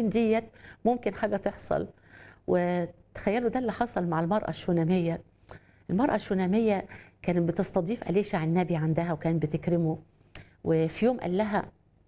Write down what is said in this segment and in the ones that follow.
السنين ديت ممكن حاجه تحصل وتخيلوا ده اللي حصل مع المراه الشوناميه المراه الشوناميه كانت بتستضيف اليشع النبي عندها وكانت بتكرمه وفي يوم قال لها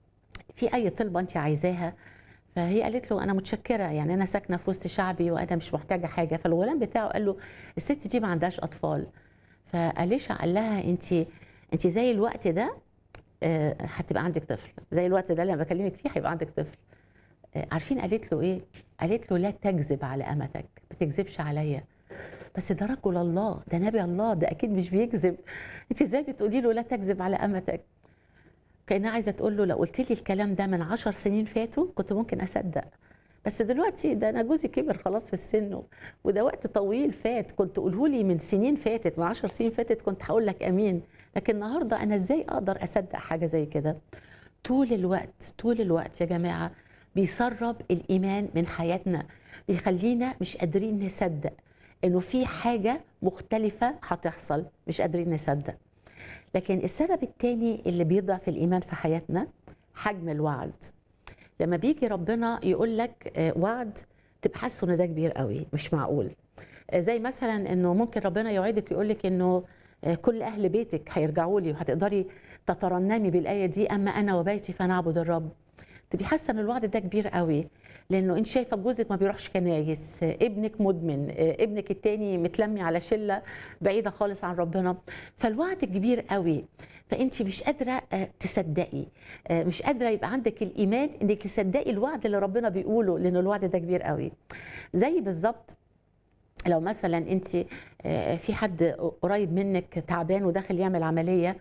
في اي طلبه انت عايزاها فهي قالت له انا متشكره يعني انا ساكنه في وسط شعبي وانا مش محتاجه حاجه فالغلام بتاعه قال له الست دي ما عندهاش اطفال فاليشع قال لها انت انت زي الوقت ده آه، هتبقى عندك طفل زي الوقت ده اللي انا بكلمك فيه هيبقى عندك طفل آه، عارفين قالت له ايه قالت له لا تكذب على امتك ما تكذبش عليا بس ده رجل الله ده نبي الله ده اكيد مش بيكذب انت ازاي بتقولي له لا تكذب على امتك كانها عايزه تقول له لو قلت لي الكلام ده من عشر سنين فاتوا كنت ممكن اصدق بس دلوقتي ده انا جوزي كبر خلاص في السن وده وقت طويل فات كنت قوله لي من سنين فاتت من عشر سنين فاتت كنت هقول لك امين لكن النهارده انا ازاي اقدر اصدق حاجه زي كده طول الوقت طول الوقت يا جماعه بيسرب الايمان من حياتنا بيخلينا مش قادرين نصدق انه في حاجه مختلفه هتحصل مش قادرين نصدق لكن السبب الثاني اللي بيضعف الايمان في حياتنا حجم الوعد لما بيجي ربنا يقول لك آه، وعد تبقى حاسه ان ده كبير قوي مش معقول آه، زي مثلا انه ممكن ربنا يوعدك يقول لك انه آه، كل اهل بيتك هيرجعوا لي وهتقدري تترنمي بالايه دي اما انا وبيتي فنعبد الرب تبقي حاسه ان الوعد ده كبير قوي لانه انت شايفه جوزك ما بيروحش كنايس آه، ابنك مدمن آه، ابنك التاني متلمي على شله بعيده خالص عن ربنا فالوعد كبير قوي فانت مش قادره آه، تصدقي آه، مش قادره يبقى عندك الايمان انك تصدقي الوعد اللي ربنا بيقوله لان الوعد ده كبير قوي زي بالظبط لو مثلا انت آه، في حد قريب منك تعبان وداخل يعمل عمليه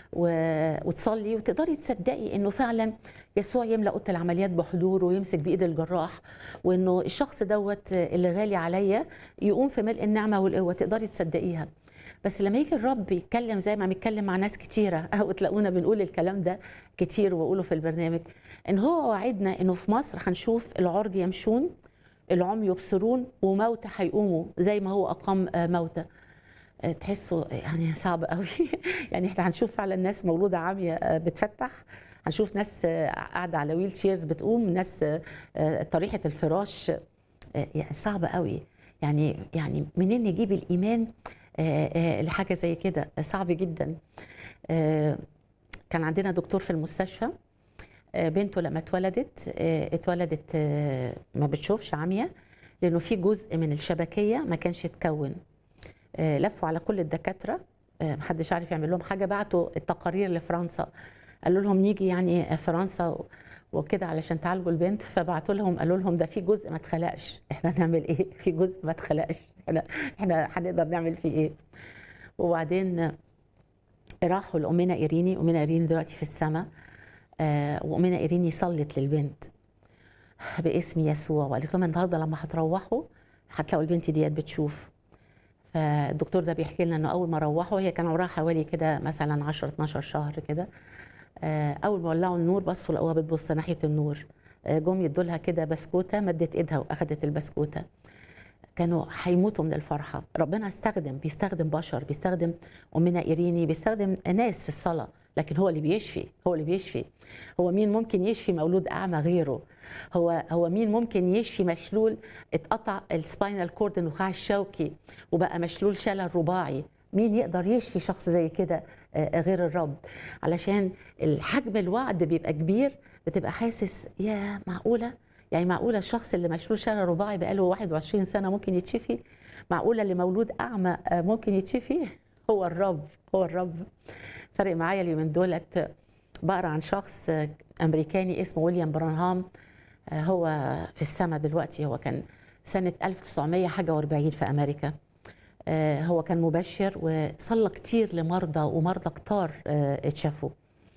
و- وتصلي وتقدري تصدقي انه فعلا يسوع يملا اوضه العمليات بحضوره ويمسك بايد الجراح وانه الشخص دوت اللي غالي عليا يقوم في ملء النعمه والقوه تقدري تصدقيها بس لما يجي الرب يتكلم زي ما بيتكلم مع ناس كتيره وتلاقونا بنقول الكلام ده كتير واقوله في البرنامج ان هو وعدنا انه في مصر هنشوف العرج يمشون العمي يبصرون وموتى هيقوموا زي ما هو اقام آه، موتى آه، تحسوا يعني صعب قوي يعني احنا هنشوف فعلا ناس مولوده عاميه آه، بتفتح هنشوف ناس آه، قاعده على ويل تشيرز بتقوم ناس آه، آه، طريحه الفراش آه، يعني صعب قوي يعني يعني منين نجيب الايمان آه، آه، لحاجه زي كده صعب جدا آه، كان عندنا دكتور في المستشفى آه، بنته لما اتولدت آه، اتولدت آه، ما بتشوفش عمية لانه في جزء من الشبكيه ما كانش اتكون آه، لفوا على كل الدكاتره آه، محدش عارف يعمل لهم حاجه بعتوا التقارير لفرنسا قالوا لهم نيجي يعني فرنسا و- وكده علشان تعالجوا البنت فبعتوا لهم قالوا لهم ده في جزء ما اتخلقش احنا هنعمل ايه في جزء ما اتخلقش احنا احنا هنقدر نعمل فيه ايه وبعدين آه، راحوا لامنا ايريني امنا ايريني دلوقتي في السماء آه، وامنا ايريني صلت للبنت باسم يسوع وقالت لهم النهارده لما هتروحوا هتلاقوا البنت ديت بتشوف فالدكتور ده بيحكي لنا انه اول ما روحوا هي كان عمرها حوالي كده مثلا 10 12 شهر كده آه، اول ما ولعوا النور بصوا لقوها بتبص ناحيه النور آه، جم يدوا لها كده بسكوته مدت ايدها واخدت البسكوته كانوا هيموتوا من الفرحه ربنا استخدم بيستخدم بشر بيستخدم امنا ايريني بيستخدم ناس في الصلاه لكن هو اللي بيشفي هو اللي بيشفي هو مين ممكن يشفي مولود اعمى غيره هو هو مين ممكن يشفي مشلول اتقطع السباينال كورد النخاع الشوكي وبقى مشلول شلل رباعي مين يقدر يشفي شخص زي كده آه، غير الرب علشان الحجم الوعد بيبقى كبير بتبقى حاسس يا معقوله يعني معقوله الشخص اللي مشلول شلل رباعي بقاله 21 سنه ممكن يتشفي معقوله اللي مولود اعمى آه، ممكن يتشفي هو الرب هو الرب فرق معايا اليومين دولت بقرا عن شخص آه، امريكاني اسمه ويليام برانهام آه، هو في السماء دلوقتي هو كان سنه 1900 حاجه و40 في امريكا آه، هو كان مبشر وصلى كتير لمرضى ومرضى كتار آه، اتشافوا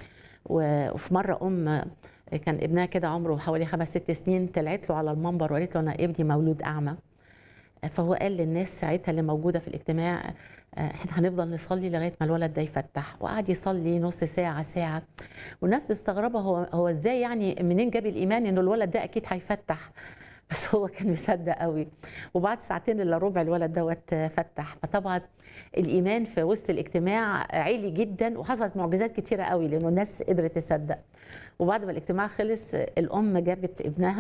و- وفي مره ام آه، كان ابنها كده عمره حوالي خمس ست سنين طلعت له على المنبر وقالت له انا ابني مولود اعمى فهو قال للناس ساعتها اللي موجوده في الاجتماع آه، احنا هنفضل نصلي لغايه ما الولد ده يفتح وقعد يصلي نص ساعه ساعه والناس مستغربه هو هو ازاي يعني منين جاب الايمان انه الولد ده اكيد هيفتح بس هو كان مصدق قوي وبعد ساعتين الا ربع الولد دوت فتح فطبعا الايمان في وسط الاجتماع عالي جدا وحصلت معجزات كتيره قوي لانه الناس قدرت تصدق وبعد ما الاجتماع خلص الام جابت ابنها